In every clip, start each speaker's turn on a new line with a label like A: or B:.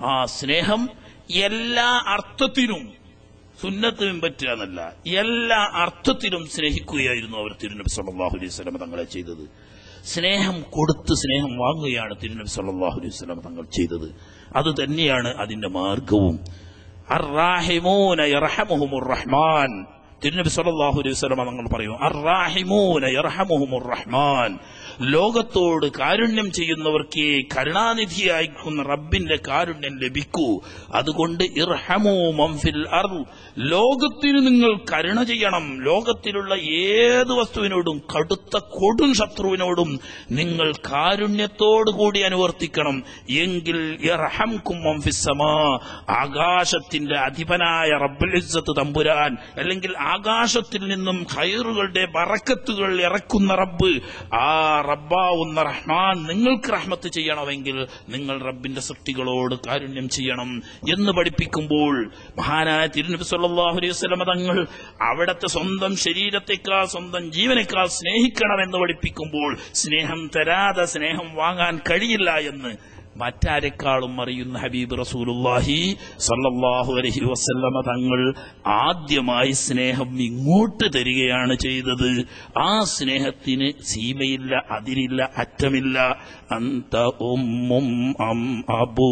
A: ആ സ്നേഹം എല്ലാ അർത്ഥത്തിനും സുന്നത്ത് പിൻപറ്റുക എന്നല്ല എല്ലാ അർത്ഥത്തിലും സ്നേഹിക്കുകയായിരുന്നു അവർ തിരുനബി സല്ലല്ലാഹു അലൈഹി വസല്ലം തങ്ങളെ ചെയ്തത് സ്നേഹം കൊടുത്ത് സ്നേഹം വാങ്ങുകയാണ് തിരുനബി സല്ലല്ലാഹു അലൈഹി വസല്ലം തങ്ങൾ ചെയ്തത് അത് തന്നെയാണ് അതിന്റെ മാർഗവും അർറാഹിമൂന യർഹമുഹുമുർ റഹ്മാൻ തിരുനബി സല്ലല്ലാഹു അലൈഹി വസല്ലം തങ്ങൾ പറയും അർറാഹിമൂന യർഹമുഹുമുർ റഹ്മാൻ ലോകത്തോട് കാരുണ്യം ചെയ്യുന്നവർക്ക് കരുണാനിധിയായിരിക്കുന്ന റബ്ബിന്റെ കാരുണ്യം ലഭിക്കൂ അതുകൊണ്ട് ഇർഹമു മംഫിൽ അർ ലോകത്തിന് നിങ്ങൾ കരുണ ചെയ്യണം ലോകത്തിലുള്ള ഏത് വസ്തുവിനോടും കടുത്ത കൊടും ശത്രുവിനോടും നിങ്ങൾ കാരുണ്യത്തോടു കൂടി അനുവർത്തിക്കണം എങ്കിൽ ഇർഹംകും മംഫിസ്സമാ ആകാശത്തിന്റെ അധിപനായ റബ്ബുൽ ഇസ്സത്ത് തമ്പുരാൻ അല്ലെങ്കിൽ ആകാശത്തിൽ നിന്നും ഖൈറുകളുടെ ബറക്കത്തുകൾ ഇറക്കുന്ന റബ്ബ് ആ റബ്ബാവുന്ന റഹ്മാൻ നിങ്ങൾക്ക് റഹ്മത്ത് ചെയ്യണമെങ്കിൽ നിങ്ങൾ റബ്ബിന്റെ സൃഷ്ടികളോട് കാരുണ്യം ചെയ്യണം എന്ന് പഠിപ്പിക്കുമ്പോൾ മഹാനായ തിരുനബി സല്ലല്ലാഹു അലൈഹി വസല്ലമ തങ്ങൾ അവിടത്തെ സ്വന്തം ശരീരത്തെക്കാൾ സ്വന്തം ജീവനേക്കാൾ സ്നേഹിക്കണമെന്ന് പഠിപ്പിക്കുമ്പോൾ സ്നേഹം തരാതെ സ്നേഹം വാങ്ങാൻ കഴിയില്ല എന്ന് മറ്റാരെക്കാളും അറിയുന്ന ഹബീബ് റസൂലുള്ളാഹി സല്ലല്ലാഹു അലൈഹി വസല്ലമ തങ്ങൾ ആദ്യമായി സ്നേഹം ഇങ്ങോട്ട് തരികയാണ് ചെയ്തത് ആ സ്നേഹത്തിന് സീമയില്ല അതിരില്ല അറ്റമില്ല അന്ത ഉമ്മും അം അബു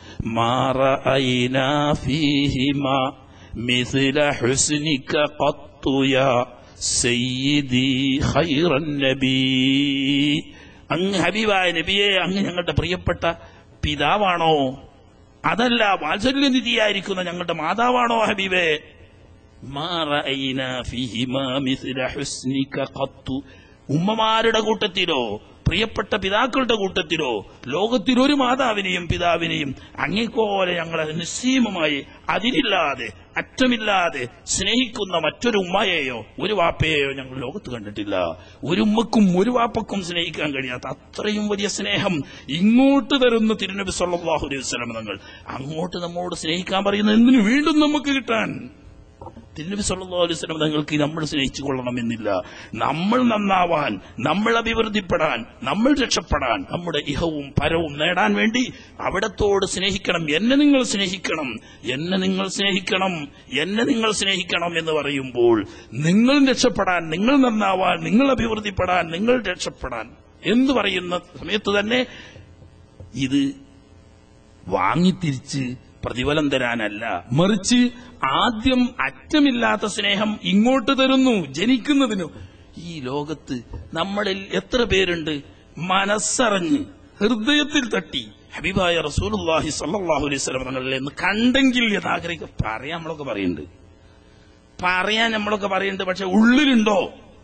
A: മാറഅയ്ന ഫീഹിമ مثل حسنك قط يا سيدي خير النبي അങ്ങ് ഹബീബായ നബിയെ അങ്ങ് ഞങ്ങളുടെ പ്രിയപ്പെട്ട പിതാവാണോ അതല്ല വാത്സല്യനിധിയായിരിക്കുന്ന ഞങ്ങളുടെ മാതാവാണോ ഹബീബേ മാ റഅയ്നാ ഫീഹിമാ മിസ്ല ഹുസ്നിക ഖത്തു ഉമ്മമാരുടെ കൂട്ടത്തിലോ പ്രിയപ്പെട്ട പിതാക്കളുടെ കൂട്ടത്തിലോ ലോകത്തിൽ ഒരു മാതാവിനെയും പിതാവിനെയും അങ്ങേക്കോലെ ഞങ്ങളെ നിസ്സീമമായി അതിരില്ലാതെ അറ്റമില്ലാതെ സ്നേഹിക്കുന്ന മറ്റൊരു ഉമ്മയെയോ ഒരു വാപ്പയെയോ ഞങ്ങൾ ലോകത്ത് കണ്ടിട്ടില്ല ഒരു ഉമ്മക്കും ഒരു വാപ്പക്കും സ്നേഹിക്കാൻ കഴിയാത്ത അത്രയും വലിയ സ്നേഹം ഇങ്ങോട്ട് തരുന്ന തിരുനബി സല്ലല്ലാഹു അലൈഹി വസല്ലം തങ്ങൾ അങ്ങോട്ട് നമ്മോട് സ്നേഹിക്കാൻ പറയുന്ന എന്തിനു വീണ്ടും നമുക്ക് കിട്ടാൻ തിരുനബി സല്ലല്ലാഹു അലൈഹി വസല്ലം തങ്ങൾക്ക് നമ്മൾ സ്നേഹിച്ചു കൊള്ളണമെന്നില്ല നമ്മൾ നന്നാവാൻ നമ്മൾ അഭിവൃദ്ധിപ്പെടാൻ നമ്മൾ രക്ഷപ്പെടാൻ നമ്മുടെ ഇഹവും പരവും നേടാൻ വേണ്ടി അവിടത്തോട് സ്നേഹിക്കണം എന്നെ നിങ്ങൾ സ്നേഹിക്കണം എന്നെ നിങ്ങൾ സ്നേഹിക്കണം എന്നെ നിങ്ങൾ സ്നേഹിക്കണം എന്ന് പറയുമ്പോൾ നിങ്ങൾ രക്ഷപ്പെടാൻ നിങ്ങൾ നന്നാവാൻ നിങ്ങൾ അഭിവൃദ്ധിപ്പെടാൻ നിങ്ങൾ രക്ഷപ്പെടാൻ എന്ന് പറയുന്ന സമയത്ത് തന്നെ ഇത് വാങ്ങിത്തിരിച്ച് പ്രതിഫലം തരാനല്ല മറിച്ച് ആദ്യം അറ്റമില്ലാത്ത സ്നേഹം ഇങ്ങോട്ട് തരുന്നു ജനിക്കുന്നതിനു ഈ ലോകത്ത് നമ്മളിൽ എത്ര പേരുണ്ട് മനസ്സറിഞ്ഞ് ഹൃദയത്തിൽ തട്ടി ഹബീബായ റസൂലുള്ളാഹി സല്ലല്ലാഹു അലൈഹി വസല്ലം തങ്ങളിൽ നിന്ന് കണ്ടെങ്കിൽ എന്ന് ആഗ്രഹിക്കുക പറയാൻ നമ്മളൊക്കെ പറയുന്നുണ്ട് പറയാൻ നമ്മളൊക്കെ പറയുന്നുണ്ട് പക്ഷെ ഉള്ളിലുണ്ടോ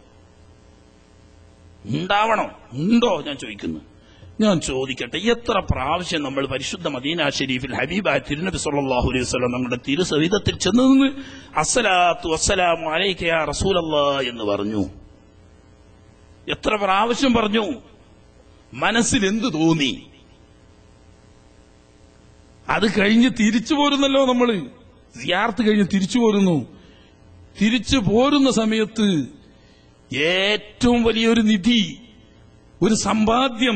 A: ഉണ്ടാവണോ ഉണ്ടോ ഞാൻ ചോദിക്കുന്നു ഞാൻ ചോദിക്കട്ടെ എത്ര പ്രാവശ്യം നമ്മൾ പരിശുദ്ധ മദീന ഷരീഫിൽ ഹബീബായ തിരുനബി സല്ലല്ലാഹു അലൈഹി വസല്ലം നമ്മുടെ തിരുസവിധത്തിൽ ചെന്ന് നിന്ന് അസ്സലാത്തു വസ്സലാമു അലൈക യാ റസൂലല്ലാ എന്ന് പറഞ്ഞു എത്ര പ്രാവശ്യം പറഞ്ഞു മനസ്സിൽ എന്ത് തോന്നി അത് കഴിഞ്ഞ് തിരിച്ചു പോരുന്നല്ലോ നമ്മള് സിയാർത്ത് കഴിഞ്ഞ് തിരിച്ചു പോരുന്നു തിരിച്ചു പോരുന്ന സമയത്ത് ഏറ്റവും വലിയൊരു നിധി ഒരു സമ്പാദ്യം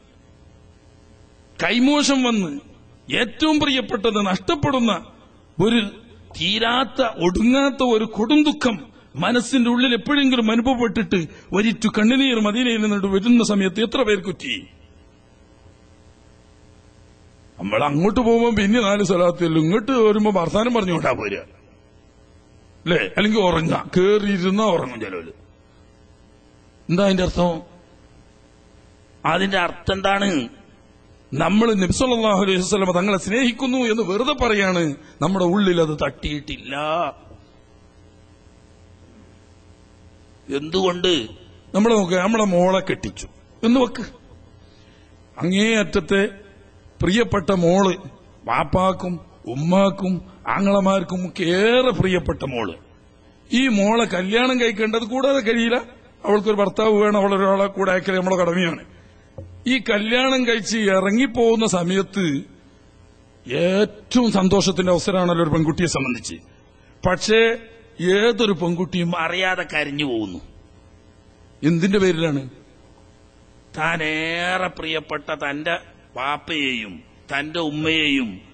A: കൈമോശം വന്ന് ഏറ്റവും പ്രിയപ്പെട്ടത് നഷ്ടപ്പെടുന്ന ഒരു തീരാത്ത ഒടുങ്ങാത്ത ഒരു കൊടും ദുഃഖം മനസ്സിന്റെ ഉള്ളിൽ എപ്പോഴെങ്കിലും അനുഭവപ്പെട്ടിട്ട് ഒരിറ്റു കണ്ണുനീർ മദീനയിൽ നിന്നിട്ട് വരുന്ന സമയത്ത് എത്ര പേർ കുറ്റി നമ്മൾ അങ്ങോട്ട് പോകുമ്പോൾ പിന്നെ നാല് സ്ഥലത്തില്ല ഇങ്ങോട്ട് വരുമ്പോ വർത്താനം പറഞ്ഞുകൊണ്ടാ പോരുക അല്ലേ അല്ലെങ്കിൽ ഉറങ്ങാം കേറിയിരുന്ന ഉറങ്ങും ചിലവര് എന്താ അതിന്റെ അർത്ഥം അതിന്റെ അർത്ഥം എന്താണ് നമ്മൾ നബ്സല്ലാഹു അലൈഹി വസ്ലമ തങ്ങളെ സ്നേഹിക്കുന്നു എന്ന് വെറുതെ പറയാണ് നമ്മുടെ ഉള്ളിൽ അത് തട്ടിയിട്ടില്ല എന്തുകൊണ്ട് നമ്മൾ നോക്കുക നമ്മളെ മോളെ കെട്ടിച്ചു എന്ന് വെക്ക് അങ്ങേയറ്റത്തെ പ്രിയപ്പെട്ട മോള് വാപ്പാക്കും ഉമ്മാക്കും ആങ്ങളമാർക്കും ഒക്കെ ഏറെ പ്രിയപ്പെട്ട മോള് ഈ മോളെ കല്യാണം കഴിക്കേണ്ടത് കൂടാതെ കഴിയില്ല അവൾക്കൊരു ഭർത്താവ് വേണം അവളൊരാളെ കൂടെ അയക്കൽ നമ്മളെ കടമയാണ് ഈ കല്യാണം കഴിച്ച് ഇറങ്ങിപ്പോകുന്ന സമയത്ത് ഏറ്റവും സന്തോഷത്തിന്റെ അവസരമാണല്ലോ ഒരു പെൺകുട്ടിയെ സംബന്ധിച്ച് പക്ഷേ ഏതൊരു പെൺകുട്ടിയും അറിയാതെ കരഞ്ഞു പോകുന്നു എന്തിന്റെ പേരിലാണ് താൻ ഏറെ പ്രിയപ്പെട്ട തന്റെ പാപ്പയെയും തന്റെ ഉമ്മയെയും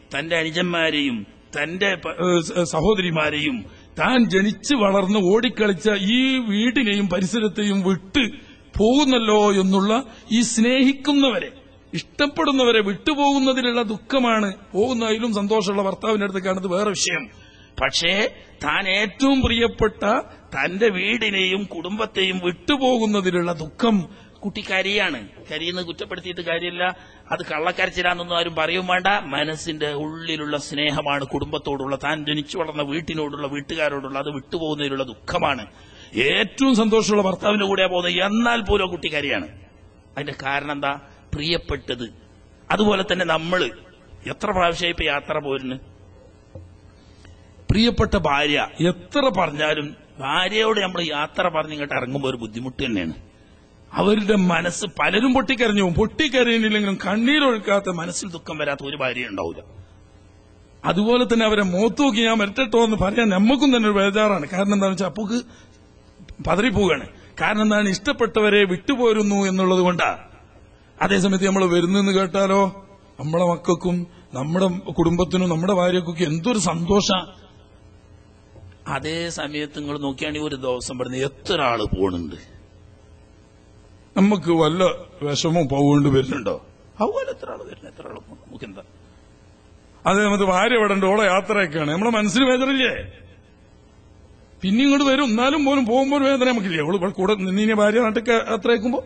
A: തന്റെ അനുജന്മാരെയും തന്റെ പ- ഏഹ് സ- സഹോദരിമാരെയും താൻ ജനിച്ച് വളർന്ന് ഓടിക്കളിച്ച ഈ വീടിനെയും പരിസരത്തെയും വിട്ട് പോകുന്നല്ലോ എന്നുള്ള ഈ സ്നേഹിക്കുന്നവരെ ഇഷ്ടപ്പെടുന്നവരെ വിട്ടുപോകുന്നതിലുള്ള ദുഃഖമാണ് പോകുന്നതിലും സന്തോഷമുള്ള ഭർത്താവിന്റെ അടുത്ത് കാണുന്നത് വേറെ വിഷയം പക്ഷേ താൻ ഏറ്റവും പ്രിയപ്പെട്ട തന്റെ വീടിനെയും കുടുംബത്തെയും വിട്ടുപോകുന്നതിലുള്ള ദുഃഖം കുട്ടി കരിയാണ് കരിയെന്ന് കുറ്റപ്പെടുത്തിയിട്ട് കാര്യമില്ല അത് കള്ളക്കരച്ചിലാണെന്നൊന്നും ആരും പറയും വേണ്ട മനസ്സിന്റെ ഉള്ളിലുള്ള സ്നേഹമാണ് കുടുംബത്തോടുള്ള താൻ ജനിച്ചു വളർന്ന വീട്ടിനോടുള്ള വീട്ടുകാരോടുള്ള അത് വിട്ടുപോകുന്നതിലുള്ള ദുഃഖമാണ് ഏറ്റവും സന്തോഷമുള്ള ഭർത്താവിന്റെ കൂടെയാ പോകുന്നത് എന്നാൽ പോലും ആ കുട്ടി കരിയാണ് അതിന്റെ കാരണം എന്താ പ്രിയപ്പെട്ടത് അതുപോലെ തന്നെ നമ്മള് എത്ര പ്രാവശ്യമായി ഇപ്പൊ യാത്ര പോരുന്നു പ്രിയപ്പെട്ട ഭാര്യ എത്ര പറഞ്ഞാലും ഭാര്യയോട് നമ്മൾ യാത്ര പറഞ്ഞ് ഇങ്ങോട്ട് ഇറങ്ങുമ്പോൾ ഒരു ബുദ്ധിമുട്ട് തന്നെയാണ് അവരുടെ മനസ്സ് പലരും പൊട്ടിക്കരഞ്ഞു പോകും പൊട്ടിക്കരഞ്ഞില്ലെങ്കിലും കണ്ണീരൊഴുക്കാത്ത മനസ്സിൽ ദുഃഖം വരാത്ത ഒരു ഭാര്യ ഉണ്ടാവില്ല അതുപോലെ തന്നെ അവരെ മുഖത്ത് നോക്കി ഞാൻ വരട്ടോ എന്ന് പറയാൻ നമുക്കും തന്നെ ഒരു ബേജാറാണ് കാരണം എന്താണെന്ന് വെച്ചാൽ അപ്പൊക്ക് പതറിപ്പോവുകയാണ് കാരണം എന്താണ് ഇഷ്ടപ്പെട്ടവരെ വിട്ടുപോരുന്നു എന്നുള്ളത് കൊണ്ടാ അതേസമയത്ത് നമ്മൾ വരുന്നെന്ന് കേട്ടാലോ നമ്മളെ മക്കൾക്കും നമ്മുടെ കുടുംബത്തിനും നമ്മുടെ ഭാര്യക്കൊക്കെ എന്തൊരു സന്തോഷ അതേ സമയത്ത് നിങ്ങൾ നോക്കിയാണെങ്കിൽ ഒരു ദിവസം ഇവിടുന്ന് എത്ര ആള് പോണുണ്ട് നമുക്ക് വല്ല വിഷമവും പോകേണ്ടി വരുന്നുണ്ടോ അതുപോലെ എത്ര ആള് വരുന്നു എത്ര ആള് പോകണം നമുക്ക് എന്താ അതേ നമുക്ക് ഭാര്യ വിടണ്ട ഓളെ യാത്രയൊക്കെയാണ് നമ്മളെ മനസ്സിന് വേദനയില്ലേ പിന്നെ ഇങ്ങോട്ട് വരും എന്നാലും പോലും പോകുമ്പോൾ വേദന നമുക്കില്ലേ അവള് ഇവിടെ കൂടെ നിന്നീനെ ഭാര്യ നാട്ടിൽ യാത്രയാക്കുമ്പോ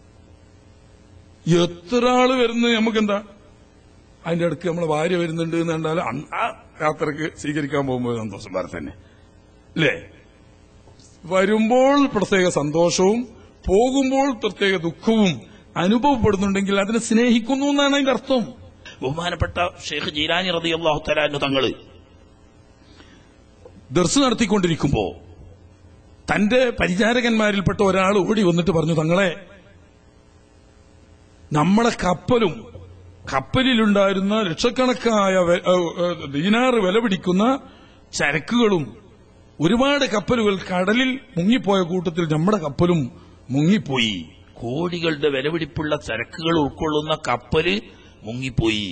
A: എത്ര ആള് വരുന്നത് നമുക്കെന്താ അതിന്റെ അടുക്ക് നമ്മളെ ഭാര്യ വരുന്നുണ്ട് എന്ന് കണ്ടാൽ അന്ന് ആ യാത്രക്ക് സ്വീകരിക്കാൻ പോകുമ്പോൾ സന്തോഷം വേറെ തന്നെ അല്ലേ വരുമ്പോൾ പ്രത്യേക സന്തോഷവും പോകുമ്പോൾ പ്രത്യേക ദുഃഖവും അനുഭവപ്പെടുന്നുണ്ടെങ്കിൽ അതിനെ സ്നേഹിക്കുന്നു എന്നാണ് അതിന്റെ അർത്ഥം ബഹുമാനപ്പെട്ട ഷെയ്ഖ് ജീലാനി റതി അള്ളാഹു തലാന്റെ തങ്ങള് ദർശനം നടത്തിക്കൊണ്ടിരിക്കുമ്പോ തന്റെ പരിചാരകന്മാരിൽപ്പെട്ട ഒരാൾ ഓടി വന്നിട്ട് പറഞ്ഞു തങ്ങളെ നമ്മളെ കപ്പലും കപ്പലിലുണ്ടായിരുന്ന ലക്ഷക്കണക്കായ വെ- ഏഹ് ഏഹ് ദീനാറ് വില പിടിക്കുന്ന ചരക്കുകളും ഒരുപാട് കപ്പലുകൾ കടലിൽ മുങ്ങിപ്പോയ കൂട്ടത്തിൽ നമ്മുടെ കപ്പലും മുങ്ങിപ്പോയി കോടികളുടെ വിലപിടിപ്പുള്ള ചരക്കുകൾ ഉൾക്കൊള്ളുന്ന കപ്പല് മുങ്ങിപ്പോയി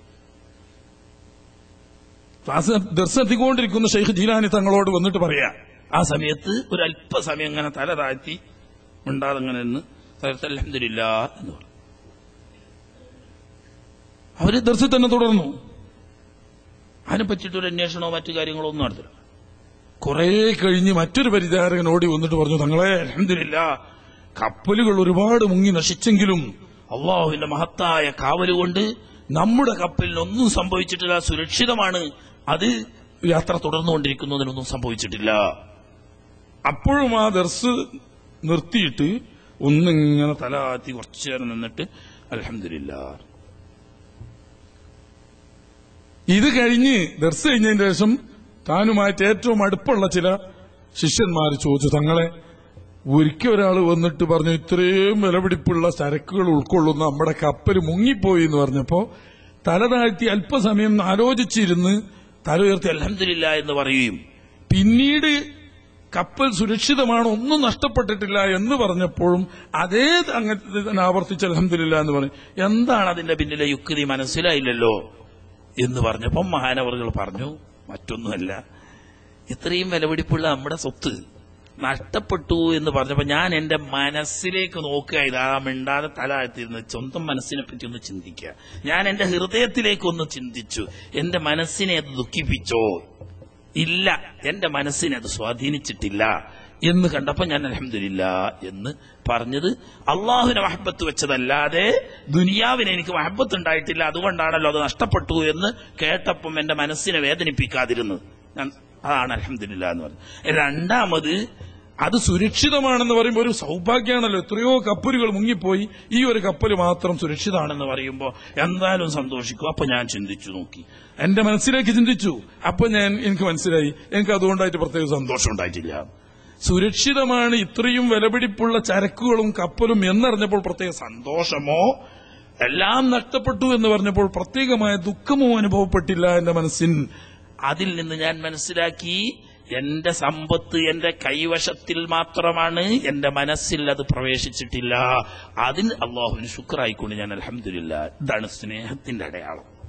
A: ക്ലാസ് ദർശനത്തിക്കൊണ്ടിരിക്കുന്ന ഷെയ്ഖ് ജീലാനി തങ്ങളോട് വന്നിട്ട് പറയാ ആ സമയത്ത് ഒരു അല്പസമയം അങ്ങനെ തല താഴ്ത്തി ഉണ്ടാതങ്ങനെ നിന്ന് അലഹമില്ല എന്ന് പറഞ്ഞു അവര് ദർശനം തന്നെ തുടർന്നു അതിനെ പറ്റിയിട്ടൊരു അന്വേഷണമോ മറ്റു കാര്യങ്ങളോ ഒന്നും നടത്തില്ല കുറെ കഴിഞ്ഞ് മറ്റൊരു പരിചാരകൻ ഓടി വന്നിട്ട് പറഞ്ഞു തങ്ങളെ അലഹമില്ല കപ്പലുകൾ ഒരുപാട് മുങ്ങി നശിച്ചെങ്കിലും അള്ളാഹുവിന്റെ മഹത്തായ കാവലുകൊണ്ട് നമ്മുടെ കപ്പലിനൊന്നും സംഭവിച്ചിട്ടില്ല സുരക്ഷിതമാണ് അത് യാത്ര തുടർന്നുകൊണ്ടിരിക്കുന്നതിനൊന്നും സംഭവിച്ചിട്ടില്ല അപ്പോഴും ആ ദർസ് നിർത്തിയിട്ട് ഒന്നിങ്ങനെ തലാത്തി കുറച്ചു നേരം നിന്നിട്ട് അലഹമില്ല ഇത് കഴിഞ്ഞ് ദർസ് കഴിഞ്ഞതിന് ശേഷം താനുമായിട്ട് ഏറ്റവും അടുപ്പുള്ള ചില ശിഷ്യന്മാർ ചോദിച്ചു തങ്ങളെ ഒരിക്കൽ ഒരാൾ വന്നിട്ട് പറഞ്ഞു ഇത്രയും വിലപിടിപ്പുള്ള ചരക്കുകൾ ഉൾക്കൊള്ളുന്ന നമ്മുടെ കപ്പൽ മുങ്ങിപ്പോയി എന്ന് പറഞ്ഞപ്പോ തല താഴ്ത്തി അല്പസമയം ആലോചിച്ചിരുന്ന് തല ഉയർത്തി അലഹമില്ല എന്ന് പറയുകയും പിന്നീട് കപ്പൽ സുരക്ഷിതമാണ് ഒന്നും നഷ്ടപ്പെട്ടിട്ടില്ല എന്ന് പറഞ്ഞപ്പോഴും അതേ അങ്ങനെ തന്നെ ആവർത്തിച്ച് അലഹമില്ല എന്ന് പറയും എന്താണ് അതിന്റെ പിന്നിലെ യുക്തി മനസ്സിലായില്ലല്ലോ എന്ന് പറഞ്ഞപ്പം മഹാനവറുകൾ പറഞ്ഞു മറ്റൊന്നുമല്ല ഇത്രയും വിലപിടിപ്പുള്ള നമ്മുടെ സ്വത്ത് നഷ്ടപ്പെട്ടു എന്ന് പറഞ്ഞപ്പോ ഞാൻ എന്റെ മനസ്സിലേക്ക് നോക്കുക ഇതാ മിണ്ടാതെ തല ആഴ്ത്തിരുന്ന് സ്വന്തം മനസ്സിനെ പറ്റി ഒന്ന് ചിന്തിക്കുക ഞാൻ എന്റെ ഹൃദയത്തിലേക്ക് ഒന്ന് ചിന്തിച്ചു എന്റെ മനസ്സിനെ അത് ദുഃഖിപ്പിച്ചോ ഇല്ല എന്റെ മനസ്സിനെ അത് സ്വാധീനിച്ചിട്ടില്ല എന്ന് കണ്ടപ്പോ ഞാൻ അലഹമില്ല എന്ന് പറഞ്ഞത് അള്ളാഹുവിനെ മഹബത്ത് വെച്ചതല്ലാതെ ദുനിയാവിന് എനിക്ക് മഹബത്ത് ഉണ്ടായിട്ടില്ല അതുകൊണ്ടാണല്ലോ അത് നഷ്ടപ്പെട്ടു എന്ന് കേട്ടപ്പം എന്റെ മനസ്സിനെ വേദനിപ്പിക്കാതിരുന്നത് ഞാൻ അതാണ് അലഹമില്ല എന്ന് പറഞ്ഞത് രണ്ടാമത് അത് സുരക്ഷിതമാണെന്ന് പറയുമ്പോൾ ഒരു സൗഭാഗ്യമാണല്ലോ എത്രയോ കപ്പലുകൾ മുങ്ങിപ്പോയി ഈ ഒരു കപ്പൽ മാത്രം സുരക്ഷിതമാണെന്ന് പറയുമ്പോൾ എന്തായാലും സന്തോഷിക്കും അപ്പൊ ഞാൻ ചിന്തിച്ചു നോക്കി എന്റെ മനസ്സിലേക്ക് ചിന്തിച്ചു അപ്പൊ ഞാൻ എനിക്ക് മനസ്സിലായി എനിക്ക് അതുകൊണ്ടായിട്ട് പ്രത്യേക സന്തോഷം ഉണ്ടായിട്ടില്ല സുരക്ഷിതമാണ് ഇത്രയും വിലപിടിപ്പുള്ള ചരക്കുകളും കപ്പലും എന്നറിഞ്ഞപ്പോൾ പ്രത്യേക സന്തോഷമോ എല്ലാം നഷ്ടപ്പെട്ടു എന്ന് പറഞ്ഞപ്പോൾ പ്രത്യേകമായ ദുഃഖമോ അനുഭവപ്പെട്ടില്ല എന്റെ മനസ്സിൻ അതിൽ നിന്ന് ഞാൻ മനസ്സിലാക്കി എന്റെ സമ്പത്ത് എന്റെ കൈവശത്തിൽ മാത്രമാണ് എന്റെ മനസ്സിൽ അത് പ്രവേശിച്ചിട്ടില്ല അതിന് അള്ളാഹുവിന് ശുക്രായിക്കൊണ്ട് ഞാൻ അലഹമില്ല ഇതാണ് സ്നേഹത്തിന്റെ അടയാളം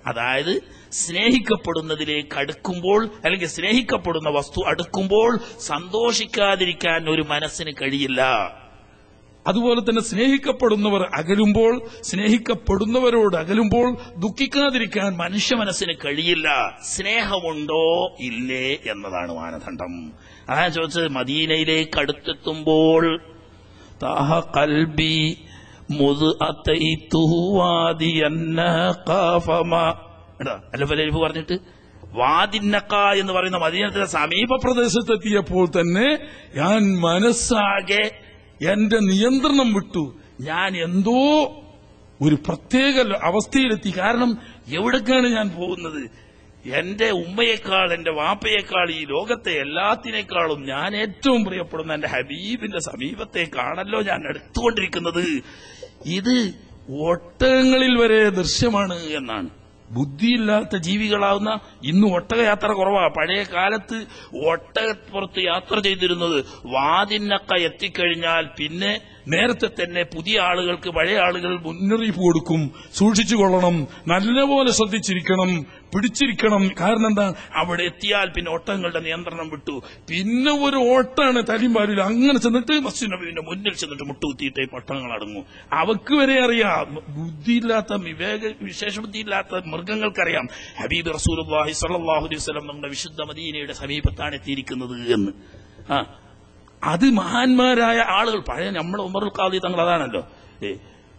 A: അതായത് സ്നേഹിക്കപ്പെടുന്നതിലേക്ക് അടുക്കുമ്പോൾ അല്ലെങ്കിൽ സ്നേഹിക്കപ്പെടുന്ന വസ്തു അടുക്കുമ്പോൾ സന്തോഷിക്കാതിരിക്കാൻ ഒരു മനസ്സിന് കഴിയില്ല
B: അതുപോലെ തന്നെ സ്നേഹിക്കപ്പെടുന്നവർ അകലുമ്പോൾ സ്നേഹിക്കപ്പെടുന്നവരോട് അകലുമ്പോൾ
A: ദുഃഖിക്കാതിരിക്കാൻ മനുഷ്യ മനസ്സിന് കഴിയില്ല സ്നേഹമുണ്ടോ ഇല്ലേ എന്നതാണ് മാനദണ്ഡം അതാണ് ചോദിച്ചത് മദീനയിലേക്ക് അടുത്തെത്തുമ്പോൾ താഹ കൽബി മുത് അത്തൈത്തുഹു വാദിയന്ന കാഫമ എടാ, അല്ലഫലരിഫ് പറഞ്ഞിട്ട് വാദിന്നക്ക എന്ന് പറയുന്ന മദീനത്തിന്റെ സമീപ
B: പ്രദേശത്തെത്തിയപ്പോൾ തന്നെ ഞാൻ മനസ്സാകെ എന്റെ നിയന്ത്രണം വിട്ടു ഞാൻ എന്തോ ഒരു പ്രത്യേക അവസ്ഥയിലെത്തി കാരണം
A: എവിടേക്കാണ് ഞാൻ പോകുന്നത് എന്റെ ഉമ്മയേക്കാൾ എന്റെ വാപ്പയേക്കാൾ ഈ ലോകത്തെ എല്ലാത്തിനേക്കാളും ഞാൻ ഏറ്റവും പ്രിയപ്പെടുന്ന എന്റെ ഹബീബിന്റെ സമീപത്തേക്കാണല്ലോ ഞാൻ എടുത്തുകൊണ്ടിരിക്കുന്നത് ഇത്
B: ഒട്ടകങ്ങളിൽ വരെ ദൃശ്യമാണ്
A: എന്നാണ് ബുദ്ധിയില്ലാത്ത ജീവികളാവുന്ന ഇന്ന് ഒട്ടകയാത്ര കുറവാ പഴയ കാലത്ത് ഒട്ടകപ്പുറത്ത് യാത്ര ചെയ്തിരുന്നത് വാതിനക്ക എത്തിക്കഴിഞ്ഞാൽ പിന്നെ നേരത്തെ തന്നെ പുതിയ ആളുകൾക്ക് പഴയ ആളുകൾ
B: മുന്നറിയിപ്പ് കൊടുക്കും സൂക്ഷിച്ചു കൊള്ളണം നല്ലപോലെ ശ്രദ്ധിച്ചിരിക്കണം പിടിച്ചിരിക്കണം കാരണം എന്താ
A: അവിടെ എത്തിയാൽ പിന്നെ ഒട്ടകങ്ങളുടെ നിയന്ത്രണം വിട്ടു
B: പിന്നെ ഒരു ഓട്ടാണ് തലിമ്പാലിൽ അങ്ങനെ ചെന്നിട്ട്
A: മസ്ജിദ് നബീന്റെ മുന്നിൽ ചെന്നിട്ട് മുട്ടുകുത്തിയിട്ടേ ഒട്ടകങ്ങൾ അടങ്ങും
B: അവക്ക് വരെ അറിയാം
A: ബുദ്ധിയില്ലാത്ത വിവേക വിശേഷ ബുദ്ധിയില്ലാത്ത മൃഗങ്ങൾക്കറിയാം ഹബീബ് റസൂലുള്ളാഹി സ്വല്ലല്ലാഹു അലൈഹി വസല്ലം നമ്മുടെ വിശുദ്ധ മദീനയുടെ സമീപത്താണ് എത്തിയിരിക്കുന്നത് എന്ന് ആ അത് മഹാന്മാരായ ആളുകൾ പഴയ നമ്മളെ ഉമറുൽ ഖാദി തങ്ങൾ അതാണല്ലോ ഏ,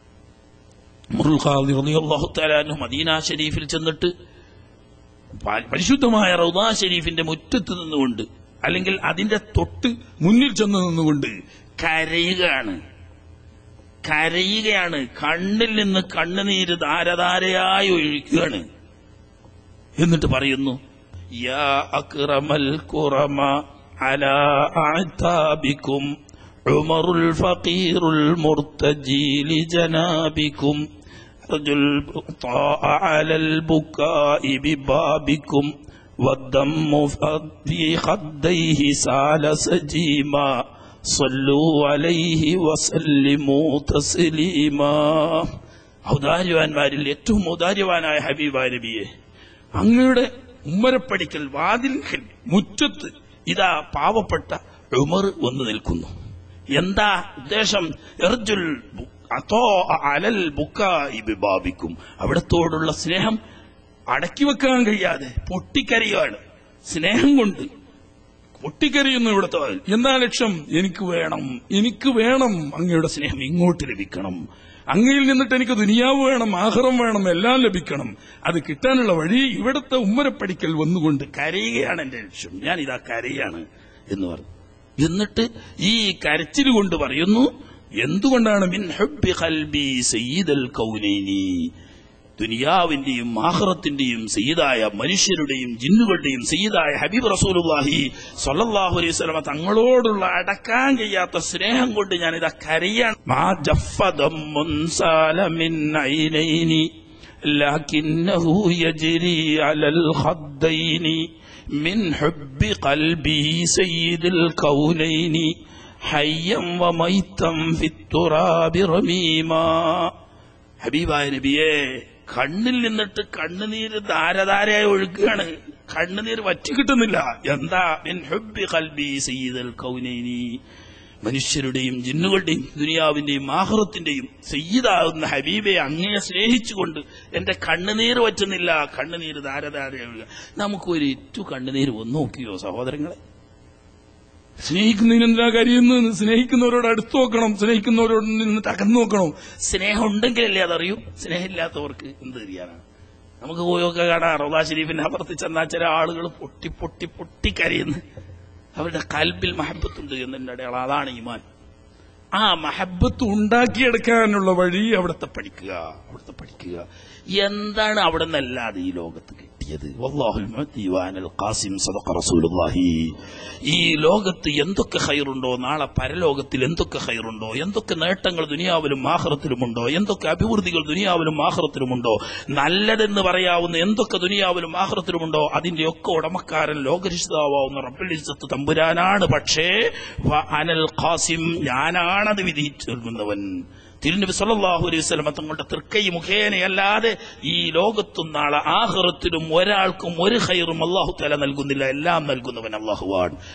A: ഉമറുൽ ഖാദി റളിയല്ലാഹു തആല അൻഹു മദീന ഷരീഫിൽ ചെന്നിട്ട് പ- പരിശുദ്ധമായ റൗദാ ഷരീഫിന്റെ മുറ്റത്ത് നിന്നുകൊണ്ട് അല്ലെങ്കിൽ അതിന്റെ തൊട്ട്
B: മുന്നിൽ ചെന്ന് നിന്നുകൊണ്ട്
A: കരയുകയാണ് കരയുകയാണ് കണ്ണിൽ നിന്ന് കണ്ണുനീര് ധാരധാരയായി ഒഴുകുകയാണ് എന്നിട്ട് പറയുന്നു യാ അക്രമൽ കുറമ അലാ അഅതാബിക്കും ഉമറുൽ ഫഖീറുൽ മുർത്തജി ലിജനാബിക്കും أرجو البطاء على البكاء ببابكم والدم في خديه سال سجيما صلوا عليه وسلموا تسليما ഔദാര്യവാന്മാരിൽ ഏറ്റവും ഔദാര്യവാനായ ഹബീബായ നബിയെ അങ്ങയുടെ ഉമ്മരപ്പടിക്കൽ വാതിൽക്കൽ മുറ്റത്ത് ഇതാ പാവപ്പെട്ട ഉമർ വന്നു നിൽക്കുന്നു എന്താ ഉദ്ദേശം എർജുൽ ബു- അതോ അലൽ ബുക്കായി ബിബാബിക്കും അവിടത്തോടുള്ള സ്നേഹം അടക്കി വെക്കാൻ കഴിയാതെ പൊട്ടിക്കരയാണ് സ്നേഹം കൊണ്ട് പൊട്ടിക്കരയുന്നു ഇവിടുത്തെ വാതിൽ. എന്താ ലക്ഷ്യം എനിക്ക് വേണം എനിക്ക് വേണം അങ്ങയുടെ സ്നേഹം ഇങ്ങോട്ട് ലഭിക്കണം അങ്ങയിൽ നിന്നിട്ട് എനിക്ക് ദുനിയാവ് വേണം ആഹ്റം വേണം എല്ലാം ലഭിക്കണം അത് കിട്ടാനുള്ള വഴി ഇവിടുത്തെ ഉമ്മരപ്പടിക്കൽ വന്നുകൊണ്ട് കരയുകയാണ് എന്റെ ലക്ഷ്യം ഞാൻ ഇതാ കരയാണ് എന്ന് പറഞ്ഞു എന്നിട്ട് ഈ കരച്ചിൽ കൊണ്ട് പറയുന്നു എന്തുകൊണ്ടാണ് മിൻ ഹുബ്ബി ഖൽബി സയ്യിദൽ കൗനൈനി ദുനിയാവിന്റെയും ആഹ്റത്തിന്റെയും സയ്യിദായ മനുഷ്യരുടെയും ജിന്നുകളുടെയും സയ്യിദായ ഹബീബ് റസൂലുള്ളാഹി സ്വല്ലല്ലാഹു അലൈഹി വസല്ലമ തങ്ങളോടുള്ള അടക്കാൻ കഴിയാത്ത സ്നേഹം കൊണ്ട് ഞാൻ ഇതാ കരയാൻ മാ ജഫദമ്മുൻ സാല മിൻ ഐനൈനി ലകിന്നഹു യജ്രി അലൽ ഖദ്ദൈനി من حب قلبه سيد الكونين حيا وميتا في التراب رميما ഹബീബായ നബിയെ കണ്ണിൽ നിന്നിട്ട് കണ്ണുനീര് ധാരധാരയായി ഒഴുകുകയാണ് കണ്ണുനീര് വറ്റി കിട്ടുന്നില്ല എന്താ മിൻ ഹുബ്ബി ഖൽബി സയ്യിദൽ കൗനൈനി മനുഷ്യരുടെയും ജിന്നുകളുടെയും ദുനിയാവിന്റെയും ആഹ്റത്തിന്റെയും സയ്യിദാകുന്ന ഹബീബെ അങ്ങയെ സ്നേഹിച്ചുകൊണ്ട് എന്റെ കണ്ണുനീര് വറ്റുന്നില്ല കണ്ണുനീര് ധാരധാരയാവുക നമുക്ക് ഒരു ഇറ്റു കണ്ണുനീര് ഒന്ന് നോക്കിയോ സഹോദരങ്ങളെ
B: സ്നേഹിക്കുന്നതിന് എന്തിനാ കരയുന്നു സ്നേഹിക്കുന്നവരോട് അടുത്ത് നോക്കണം സ്നേഹിക്കുന്നവരോട് നിന്നിട്ട് അകന്നു നോക്കണം
A: സ്നേഹം ഉണ്ടെങ്കിലല്ലേ അതറിയൂ സ്നേഹമില്ലാത്തവർക്ക് എന്ത് അറിയാനാണ് നമുക്ക് പോയൊക്കെ കാണാം റോദാ ഷരീഫിന്റെ അപ്പുറത്ത് ചെന്നാൽ ചില ആളുകൾ പൊട്ടി പൊട്ടി പൊട്ടി കരയുന്നു അവരുടെ കൽബിൽ മഹബത്തുണ്ട് എന്നതിന്റെ അടയാളം അതാണ് ഈമാൻ ആ മഹബത്ത് ഉണ്ടാക്കിയെടുക്കാനുള്ള വഴി അവിടുത്തെ പഠിക്കുക അവിടുത്തെ പഠിക്കുക എന്താണ് അവിടെ നിന്നല്ലാതെ ഈ ലോകത്ത് കിട്ടിയത് വല്ലാഹുൽ മുഅ്തി വഅനൽ ഖാസിം സദഖ റസൂലുള്ളാഹി ഈ ലോകത്ത് എന്തൊക്കെ ഹൈറുണ്ടോ നാളെ പരലോകത്തിൽ എന്തൊക്കെ ഹൈറുണ്ടോ എന്തൊക്കെ നേട്ടങ്ങൾ ദുനിയാവിലും ആഹ്റത്തിലുമുണ്ടോ എന്തൊക്കെ അഭിവൃദ്ധികൾ ദുനിയാവിലും ആഹ്റത്തിലുമുണ്ടോ നല്ലതെന്ന് പറയാവുന്ന എന്തൊക്കെ ദുനിയാവിലും ആഹ്റത്തിലുമുണ്ടോ അതിന്റെ ഒക്കെ ഉടമക്കാരൻ ലോകരക്ഷിതാവുന്ന റബ്ബുൽ ഇസ്സത്ത് തമ്പുരാനാണ് പക്ഷേ വ അനൽ ഖാസിം ഞാനാണത് വിധിച്ചു നൽകുന്നവൻ തിരുനബി സല്ലല്ലാഹു അലൈഹി വസല്ലം തങ്ങളുടെ തൃക്കൈ മുഖേനയല്ലാതെ ഈ ലോകത്തും നാളെ ആഹ്റത്തിലും ഒരാൾക്കും ഒരു ഹൈറും അള്ളാഹു തല നൽകുന്നില്ല എല്ലാം നൽകുന്നവൻ അള്ളാഹുവാണ്